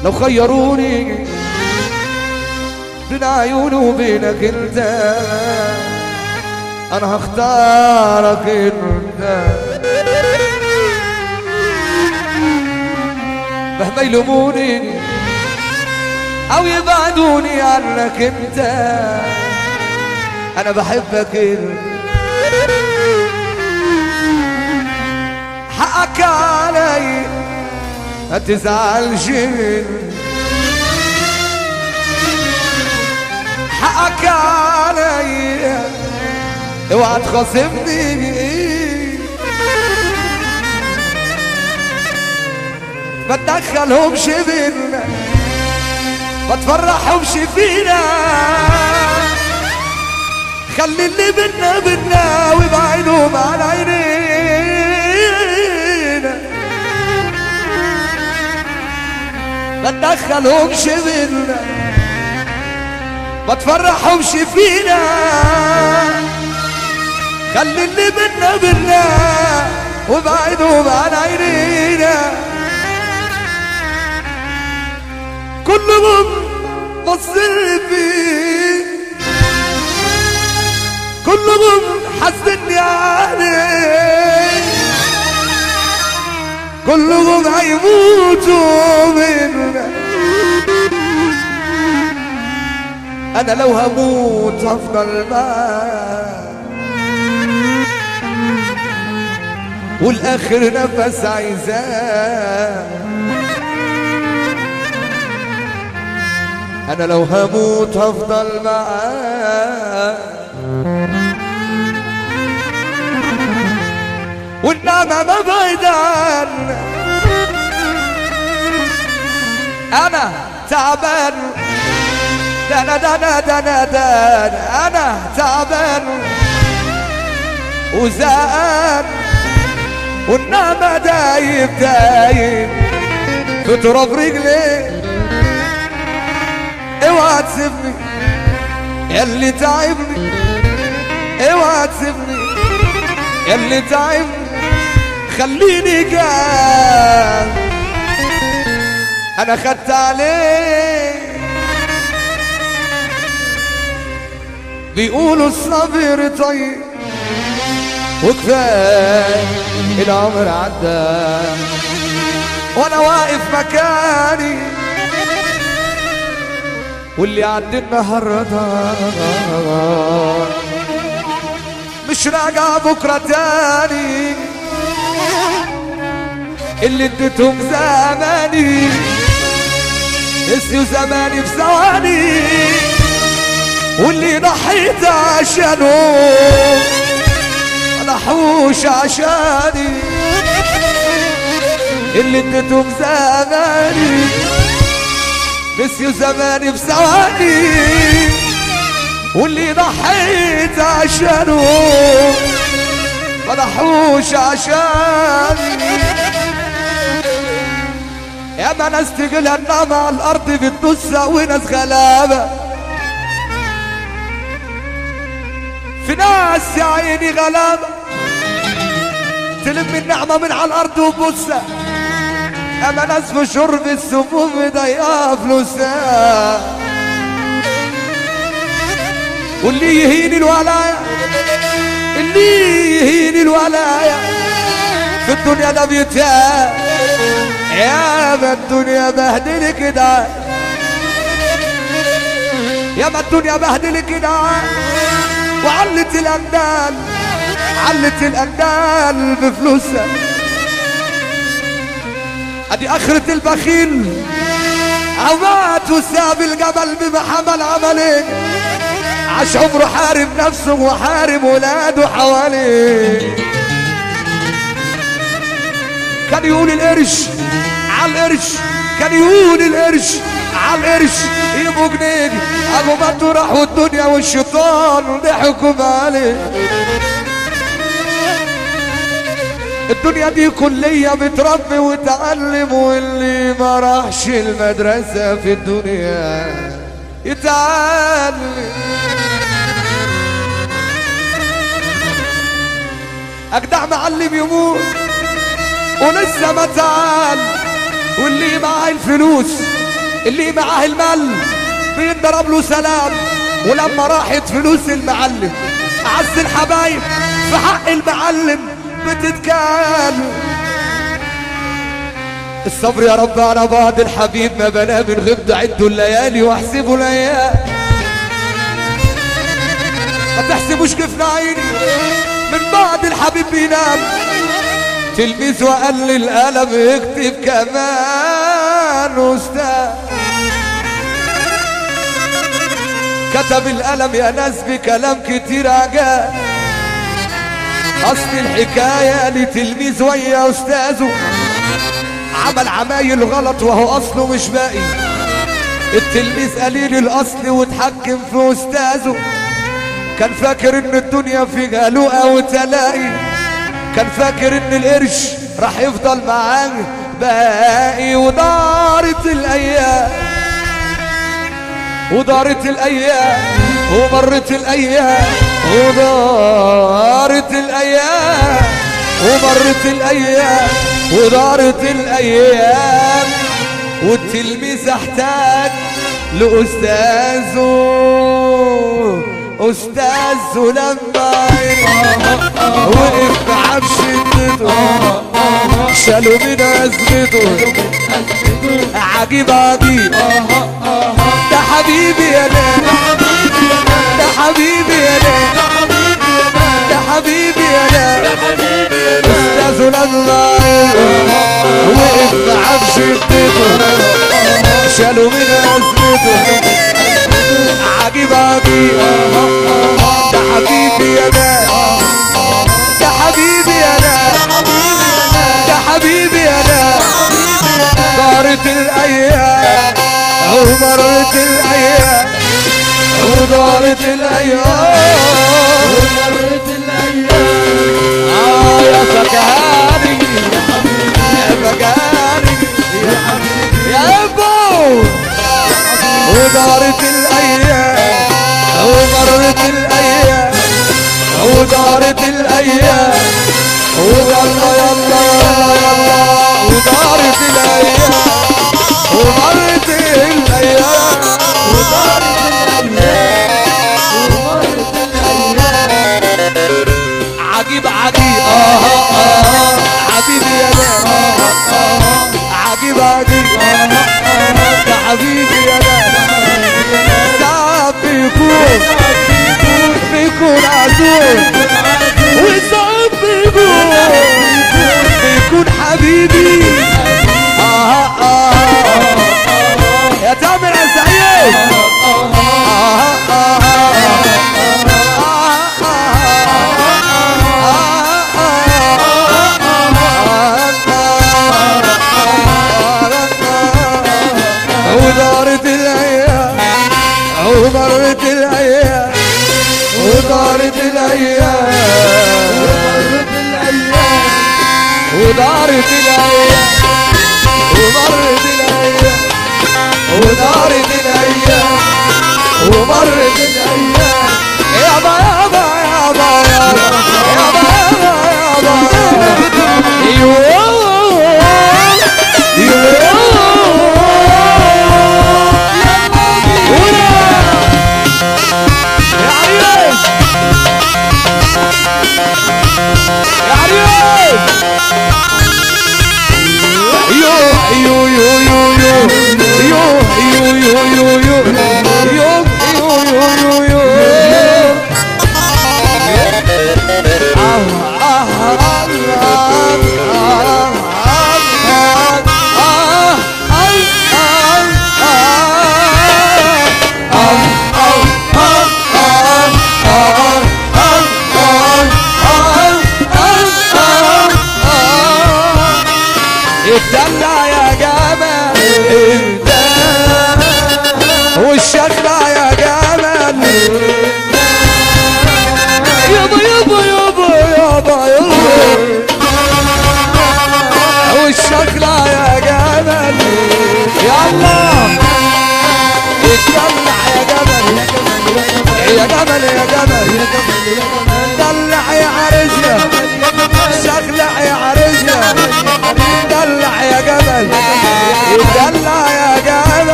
لو خيروني بين عيوني وبينك انت انا هختارك انت مهما يلوموني او يبعدوني عنك انت انا بحبك انت حقك علي ما تزعلش مني حقك علي اوعى تخاصمني ما تدخلهمش بينا ما تفرحهمش فينا خلي اللي بينا بينا وابعدهم عن عينينا ما تدخلهمش بينا ما تفرحهمش فينا خلي اللي بينا بينا وابعدهم عن عينينا كلهم بصر فيك كلهم حزني عليك كلهم هيموتوا منا انا لو هموت هفضل معاك والاخر نفس عايزاه انا لو هموت هفضل معاك والنعمة ما بعيد عنك انا تعبان ده انا ده انا ده انا ده أنا- انا تعبان وزهقان والنعمة دايب دايب في تراب رجلي اوعى تسيبني ياللي تعبني اوعى تسيبني ياللي تعبني خليني جان انا خدت عليك بيقولوا الصبر طيب وكفايه العمر عدى وانا واقف مكاني واللي عدى النهارده مش راجع بكره تاني اللي اديتهم زماني نسيوا زماني في ثواني واللي ضحيت عشانه انا حوش عشاني اللي اديتهم زماني نسيوا زماني في ثواني واللي ضحيت عشانه ملحوش عشاني يا ما ناس تجيلها النعمة على الأرض بتدوسها وناس غلابة في ناس يا عيني غلابة تلم النعمة من على الأرض وتبوسها أما ناس في شرب السموم ضيقة فلوسها واللي يهين الولاية اللي يهين الولاية في الدنيا ده بيتها يا ما الدنيا بهدل كده يا ما الدنيا بهدل كده وعلت الأندال علت الأندال بفلوسها ادي اخرة البخيل عمات وساب الجبل بما حمل عملين عاش عمره حارب نفسه وحارب ولاده حواليه كان يقول القرش على القرش كان يقول القرش على القرش يبقوا جنيه ابو بطه راح والدنيا والشيطان ضحكوا عليه الدنيا دي كلية بتربي وتعلم واللي ما راحش المدرسة في الدنيا يتعلم أجدع معلم يموت ولسه ما تعال واللي معاه الفلوس اللي معاه المال بينضرب له سلام ولما راحت فلوس المعلم اعز الحبايب في حق المعلم بتتكلم الصبر يا رب على بعض الحبيب ما بلا من غبد عدوا الليالي واحسبوا الايام ما تحسبوش كيف عيني من بعد الحبيب بينام تلميذ وقال لي القلم اكتب كمان استاذ كتب القلم يا ناس بكلام كتير عجاب اصل الحكايه لتلميذ ويا استاذه عمل عمايل غلط وهو اصله مش باقي التلميذ قليل الاصل واتحكم في استاذه كان فاكر ان الدنيا فيها لقا وتلاقي كان فاكر ان القرش راح يفضل معاه باقي ودارت الايام ودارت الايام ومرت الايام ودارت الايام ومرت الايام ودارت الايام والتلميذ احتاج لاستاذه استاذه لما وقف معاه بشدته شالوا من ازمته عجيب عجيب ده حبيبي يا ناس ده حبيبي يا ناس ده حبيبي يا ناس استاذه لما وقف معاه بشدته شالوا من ازمته عجيب عجيب ده حبيبي يا ناس ده حبيبي يا ناس ده حبيبي يا ناس دارت الايام ومرت الايام ودارت الايام مرت الايام اه يا فكهاني يا فكهاني يا ابو ودارت الايام ومرت الايام ودارت الايام ويلا يلا يلا يلا ودارت الايام ومرت الايام ودارت الايام ومرت الايام عجيب عجيب اه اه اه حبيبي يا ناس عجيب عجيب ده حبيبي يا ناس ساعات بيكون بيكون عزوز وساعات بيكون بيكون حبيبي آه آه يا تامر يا سعيد آه آه ودارت الايام ومرت الايام ودارت الايام مرت الايام ودارت الايام ومرت الايام ودارت الايام ومرت الايام يابا يابا يابا يابا يابا يابا يابا يابا يا عريس يا عريس يو يو يو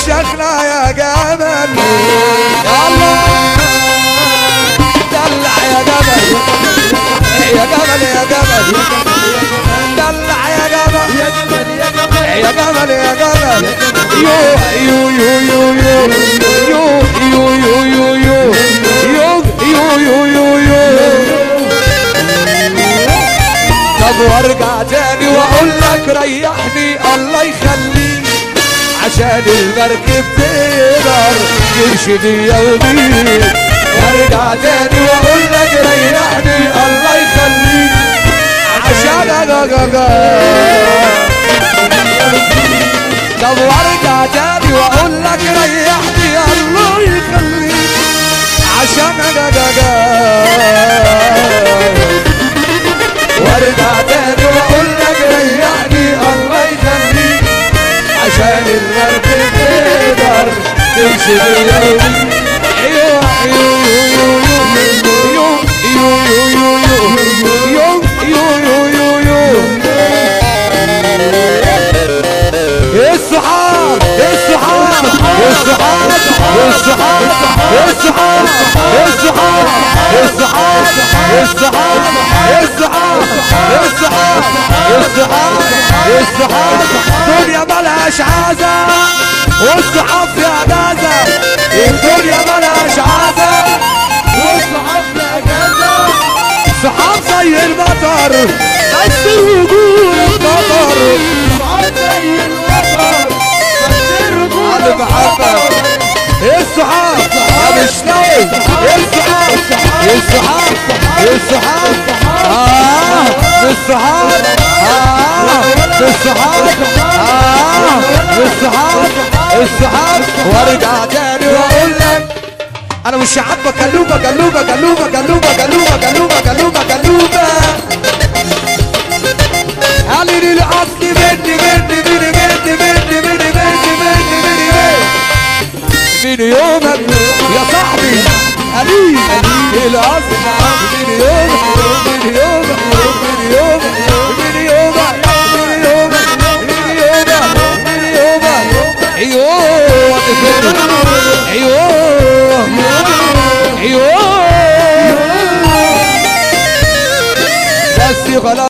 الشغلة يا جمل يلا دلع يا جمل يا جمل يا جمل دلع يا جمل يا جمل يا جمل يا جمل يا جمل يو يو يو يو يو يو يو يو يو يو يو يو يو يو يو طب وارجع تاني واقول لك ريحني الله يخليك عشان المركب تقدر تمشي بيا وبيك وارجع تاني واقول لك ريحني الله يخليك عشان انا طب وارجع تاني واقول لك ريحني الله يخليك عشان انا وارجع تاني واقول لك ريحني الله يخليك عشان المركب تقدر تمشي بيا ايوه ايوه يو يو يو يو يو يو يو يو السحاب السحاب السحاب السحاب السحاب السحاب السحاب السحاب السحاب السحاب السحاب السحاب دنيا ملهاش عازة والسحاب فيها جازة الدنيا ملهاش عازة والصحاب يا جمل سحاب زي المطر بس الوجود مطر صعد زي الوتر بس الرجولة على محبة السحاب يا مش نايم السحاب السحاب السحاب اه السحاب اه السحاب اه السحاب السحاب وارجع تاني واقول لك انا مش عاجبك قلوبه قلوبه قلوبه قلوبه قلوبه قلوبه قلوبه قلوبه قالي لي الاصل مني مني مني مني مني مني مني مني مني مني من يومك يا صاحبي قليل الاصل من يومك من يومك من يومك من يومك من يومك من يومك من يومك ايوه ايوه ايوه بس خلاص